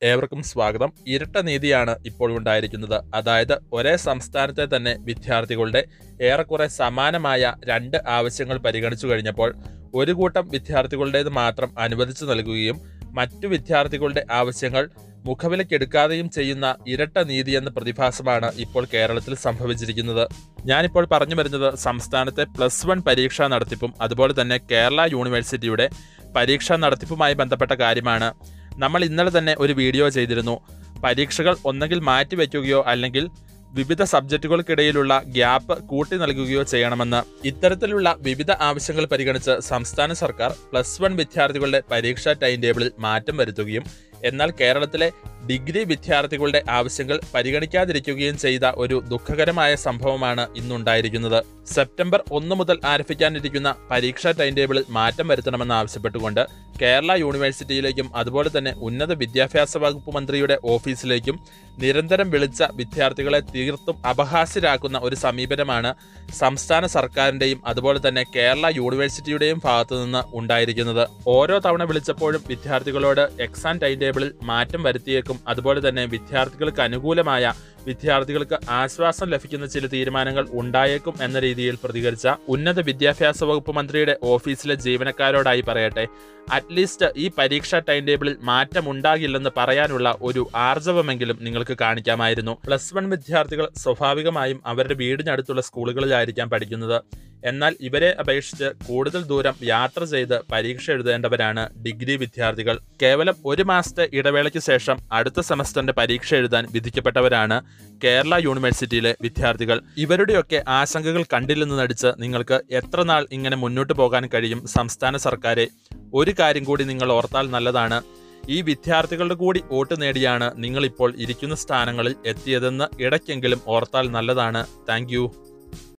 ഏവർക്കും സ്വാഗതം ഇരട്ട നീതിയാണ് ഇപ്പോൾ ഉണ്ടായിരിക്കുന്നത് അതായത് ഒരേ സംസ്ഥാനത്തെ തന്നെ വിദ്യാർത്ഥികളുടെ ഏറെക്കുറെ സമാനമായ രണ്ട് ആവശ്യങ്ങൾ പരിഗണിച്ചു കഴിഞ്ഞപ്പോൾ ഒരു കൂട്ടം വിദ്യാർത്ഥികളുടേത് മാത്രം അനുവദിച്ചു നൽകുകയും മറ്റു വിദ്യാർത്ഥികളുടെ ആവശ്യങ്ങൾ മുഖവിലക്കെടുക്കാതെയും ചെയ്യുന്ന ഇരട്ട നീതി എന്ന പ്രതിഭാസമാണ് ഇപ്പോൾ കേരളത്തിൽ സംഭവിച്ചിരിക്കുന്നത് ഞാനിപ്പോൾ പറഞ്ഞു വരുന്നത് സംസ്ഥാനത്തെ പ്ലസ് വൺ പരീക്ഷാ നടത്തിപ്പും അതുപോലെ തന്നെ കേരള യൂണിവേഴ്സിറ്റിയുടെ പരീക്ഷാ നടത്തിപ്പുമായി ബന്ധപ്പെട്ട കാര്യമാണ് നമ്മൾ ഇന്നലെ തന്നെ ഒരു വീഡിയോ ചെയ്തിരുന്നു പരീക്ഷകൾ ഒന്നെങ്കിൽ മാറ്റിവെക്കുകയോ അല്ലെങ്കിൽ വിവിധ സബ്ജക്റ്റുകൾക്കിടയിലുള്ള ഗ്യാപ്പ് കൂട്ടി നൽകുകയോ ചെയ്യണമെന്ന് ഇത്തരത്തിലുള്ള വിവിധ ആവശ്യങ്ങൾ പരിഗണിച്ച് സംസ്ഥാന സർക്കാർ പ്ലസ് വൺ വിദ്യാർത്ഥികളുടെ പരീക്ഷാ ടൈം ടേബിളിൽ മാറ്റം വരുത്തുകയും എന്നാൽ കേരളത്തിലെ ഡിഗ്രി വിദ്യാർത്ഥികളുടെ ആവശ്യങ്ങൾ പരിഗണിക്കാതിരിക്കുകയും ചെയ്ത ഒരു ദുഃഖകരമായ സംഭവമാണ് ഇന്നുണ്ടായിരിക്കുന്നത് സെപ്റ്റംബർ ഒന്ന് മുതൽ ആരംഭിക്കാനിരിക്കുന്ന പരീക്ഷാ ടൈം ടേബിളിൽ മാറ്റം വരുത്തണമെന്ന് ആവശ്യപ്പെട്ടുകൊണ്ട് കേരള യൂണിവേഴ്സിറ്റിയിലേക്കും അതുപോലെ തന്നെ ഉന്നത വിദ്യാഭ്യാസ വകുപ്പ് മന്ത്രിയുടെ ഓഫീസിലേക്കും നിരന്തരം വിളിച്ച വിദ്യാർത്ഥികളെ തീർത്തും അപഹാസ്യരാക്കുന്ന ഒരു സമീപനമാണ് സംസ്ഥാന സർക്കാരിന്റെയും അതുപോലെ തന്നെ കേരള യൂണിവേഴ്സിറ്റിയുടെയും ഭാഗത്തു നിന്ന് ഉണ്ടായിരിക്കുന്നത് ഓരോ തവണ വിളിച്ചപ്പോഴും വിദ്യാർത്ഥികളോട് എക്സാം ടൈം ടേബിളിൽ മാറ്റം വരുത്തിയേക്കും അതുപോലെ തന്നെ വിദ്യാർത്ഥികൾക്ക് അനുകൂലമായ വിദ്യാർത്ഥികൾക്ക് ആശ്വാസം ലഭിക്കുന്ന ചില തീരുമാനങ്ങൾ ഉണ്ടായേക്കും എന്ന രീതിയിൽ പ്രതികരിച്ച ഉന്നത വിദ്യാഭ്യാസ വകുപ്പ് മന്ത്രിയുടെ ഓഫീസിലെ ജീവനക്കാരോടായി പറയട്ടെ അറ്റ്ലീസ്റ്റ് ഈ പരീക്ഷാ ടൈം ടേബിളിൽ മാറ്റമുണ്ടാകില്ലെന്ന് പറയാനുള്ള ഒരു ആർജവമെങ്കിലും നിങ്ങൾക്ക് കാണിക്കാമായിരുന്നു പ്ലസ് വൺ വിദ്യാർത്ഥികൾ സ്വാഭാവികമായും അവരുടെ വീടിനടുത്തുള്ള സ്കൂളുകളിലായിരിക്കാം പഠിക്കുന്നത് എന്നാൽ ഇവരെ അപേക്ഷിച്ച് കൂടുതൽ ദൂരം യാത്ര ചെയ്ത് പരീക്ഷ എഴുതേണ്ടവരാണ് ഡിഗ്രി വിദ്യാർത്ഥികൾ കേവലം ഒരു മാസത്തെ ഇടവേളയ്ക്ക് ശേഷം അടുത്ത സെമസ്റ്ററിന്റെ പരീക്ഷ എഴുതാൻ വിധിക്കപ്പെട്ടവരാണ് കേരള യൂണിവേഴ്സിറ്റിയിലെ വിദ്യാർത്ഥികൾ ഇവരുടെയൊക്കെ ആശങ്കകൾ കണ്ടില്ലെന്ന് നടിച്ച് നിങ്ങൾക്ക് എത്ര നാൾ ഇങ്ങനെ മുന്നോട്ട് പോകാൻ കഴിയും സംസ്ഥാന സർക്കാരെ ഒരു കാര്യം കൂടി നിങ്ങൾ ഓർത്താൽ നല്ലതാണ് ഈ വിദ്യാർത്ഥികളുടെ കൂടി വോട്ട് നേടിയാണ് നിങ്ങൾ ഇപ്പോൾ ഇരിക്കുന്ന സ്ഥാനങ്ങളിൽ എത്തിയതെന്ന് ഇടയ്ക്കെങ്കിലും ഓർത്താൽ നല്ലതാണ് താങ്ക്